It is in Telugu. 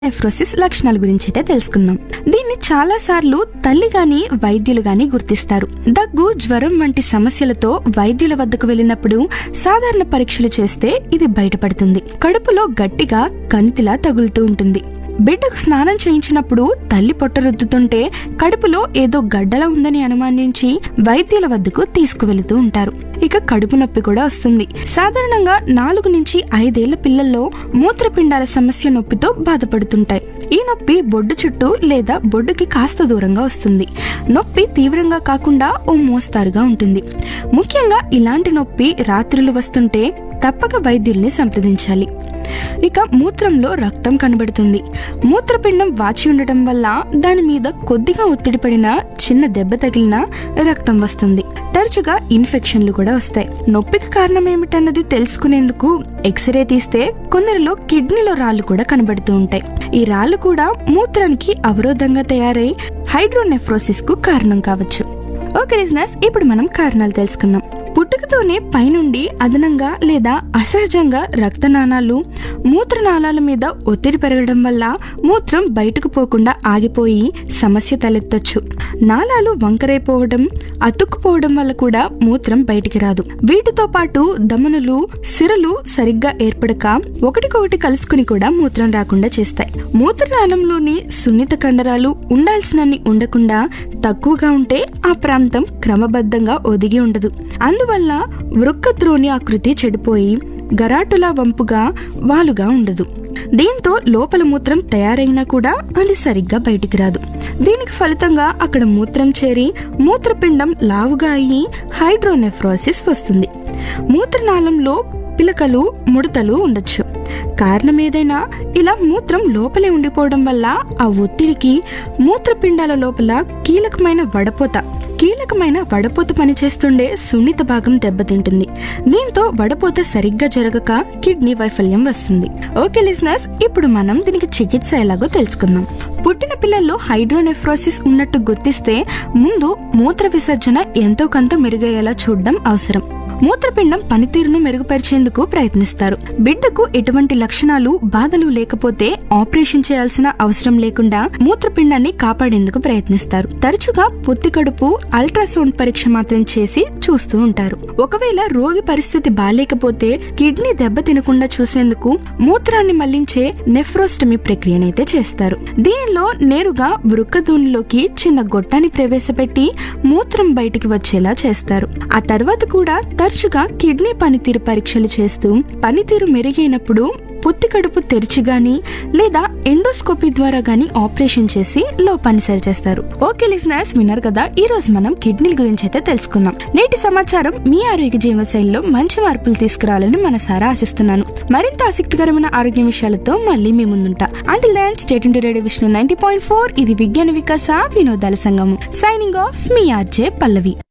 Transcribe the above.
నెఫ్రోసిస్ లక్షణాల గురించి అయితే తెలుసుకుందాం దీన్ని చాలా సార్లు తల్లి గాని వైద్యులు గాని గుర్తిస్తారు దగ్గు జ్వరం వంటి సమస్యలతో వైద్యుల వద్దకు వెళ్ళినప్పుడు సాధారణ పరీక్షలు చేస్తే ఇది బయటపడుతుంది కడుపులో గట్టిగా కణితిలా తగులుతూ ఉంటుంది బిడ్డకు స్నానం చేయించినప్పుడు తల్లి పొట్ట రుద్దుతుంటే కడుపులో ఏదో గడ్డలా ఉందని అనుమానించి వైద్యుల వద్దకు తీసుకువెళుతూ ఉంటారు ఇక కడుపు నొప్పి కూడా వస్తుంది సాధారణంగా నాలుగు నుంచి ఐదేళ్ల పిల్లల్లో మూత్రపిండాల సమస్య నొప్పితో బాధపడుతుంటాయి ఈ నొప్పి బొడ్డు చుట్టూ లేదా బొడ్డుకి కాస్త దూరంగా వస్తుంది నొప్పి తీవ్రంగా కాకుండా ఓ మోస్తారుగా ఉంటుంది ముఖ్యంగా ఇలాంటి నొప్పి రాత్రులు వస్తుంటే తప్పక వైద్యుల్ని సంప్రదించాలి ఇక మూత్రంలో రక్తం కనబడుతుంది మూత్రపిండం వాచి ఉండటం వల్ల దాని మీద కొద్దిగా ఒత్తిడి పడిన చిన్న దెబ్బ తగిలినా రక్తం వస్తుంది తరచుగా ఇన్ఫెక్షన్లు కూడా వస్తాయి నొప్పికి కారణం ఏమిటన్నది తెలుసుకునేందుకు ఎక్స్రే తీస్తే కొందరిలో కిడ్నీలో రాళ్ళు కూడా కనబడుతూ ఉంటాయి ఈ రాళ్ళు కూడా మూత్రానికి అవరోధంగా తయారై హైడ్రోనెఫ్రోసిస్ కు కారణం కావచ్చు ఓకే లిజనర్స్ ఇప్పుడు మనం కారణాలు తెలుసుకుందాం పుట్టుకతోనే పైనుండి అదనంగా లేదా అసహజంగా రక్తనాళాలు మూత్రనాళాల మీద ఒత్తిడి పెరగడం వల్ల మూత్రం బయటకు పోకుండా ఆగిపోయి సమస్య తలెత్తొచ్చు నాళాలు వంకరైపోవడం అతుక్కుపోవడం వల్ల కూడా మూత్రం బయటికి రాదు వీటితో పాటు దమనులు సిరలు సరిగ్గా ఏర్పడక ఒకటికొకటి కలుసుకుని కూడా మూత్రం రాకుండా చేస్తాయి మూత్రనాళంలోని సున్నిత కండరాలు ఉండాల్సినన్ని ఉండకుండా తక్కువగా ఉంటే ఆ ప్రాంతం క్రమబద్ధంగా ఒదిగి ఉండదు అందువల్ల వృక్కద్రోణి ఆకృతి చెడిపోయి గరాటులా వంపుగా వాలుగా ఉండదు దీంతో లోపల మూత్రం తయారైనా కూడా అది సరిగ్గా బయటికి రాదు దీనికి ఫలితంగా అక్కడ మూత్రం చేరి మూత్రపిండం లావుగా అయ్యి హైడ్రోనెఫ్రోసిస్ వస్తుంది మూత్రనాళంలో పిలకలు ముడతలు ఉండొచ్చు కారణం ఏదైనా ఇలా మూత్రం లోపలే ఉండిపోవడం వల్ల ఆ ఒత్తిడికి మూత్రపిండాల లోపల కీలకమైన వడపోత కీలకమైన వడపోత పనిచేస్తుండే సున్నిత భాగం దెబ్బతింటుంది దీంతో వడపోత సరిగ్గా జరగక కిడ్నీ వైఫల్యం వస్తుంది ఓకే లిజనర్స్ ఇప్పుడు మనం దీనికి చికిత్స ఎలాగో తెలుసుకుందాం పుట్టిన పిల్లల్లో హైడ్రోనెఫ్రోసిస్ ఉన్నట్టు గుర్తిస్తే ముందు మూత్ర విసర్జన ఎంతో కొంత మెరుగయ్యేలా చూడడం అవసరం మూత్రపిండం పనితీరును మెరుగుపరిచేందుకు ప్రయత్నిస్తారు బిడ్డకు ఎటువంటి లక్షణాలు బాధలు లేకపోతే ఆపరేషన్ చేయాల్సిన అవసరం లేకుండా మూత్రపిండాన్ని కాపాడేందుకు ప్రయత్నిస్తారు తరచుగా పొత్తి కడుపు అల్ట్రాసౌండ్ పరీక్ష మాత్రం చేసి చూస్తూ ఉంటారు ఒకవేళ రోగి పరిస్థితి బాలేకపోతే కిడ్నీ దెబ్బ తినకుండా చూసేందుకు మూత్రాన్ని మళ్లించే నెఫ్రోస్టమీ ప్రక్రియనైతే చేస్తారు దీనిలో నేరుగా వృక్కధూనిలోకి చిన్న గొట్టాన్ని ప్రవేశపెట్టి మూత్రం బయటికి వచ్చేలా చేస్తారు ఆ తర్వాత కూడా తరచుగా కిడ్నీ పనితీరు పరీక్షలు చేస్తూ పనితీరు మెరుగైనప్పుడు పొత్తి కడుపు తెరిచి గాని లేదా ఎండోస్కోపీ ద్వారా గాని ఆపరేషన్ చేసి లోపాన్ని సరిచేస్తారు ఓకే లిజనర్స్ విన్నారు కదా ఈ రోజు మనం కిడ్నీల గురించి అయితే తెలుసుకున్నాం నేటి సమాచారం మీ ఆరోగ్య జీవనశైలిలో మంచి మార్పులు తీసుకురావాలని మనసారా ఆశిస్తున్నాను మరింత ఆసక్తికరమైన ఆరోగ్య విషయాలతో మళ్ళీ మీ ముందుంటా until then stay tuned to radio Vishnu ninety point four ఇది విజ్ఞాన వికాస వినోదాల సంఘం సైనింగ్ ఆఫ్ మీ ఆర్జే పల్లవి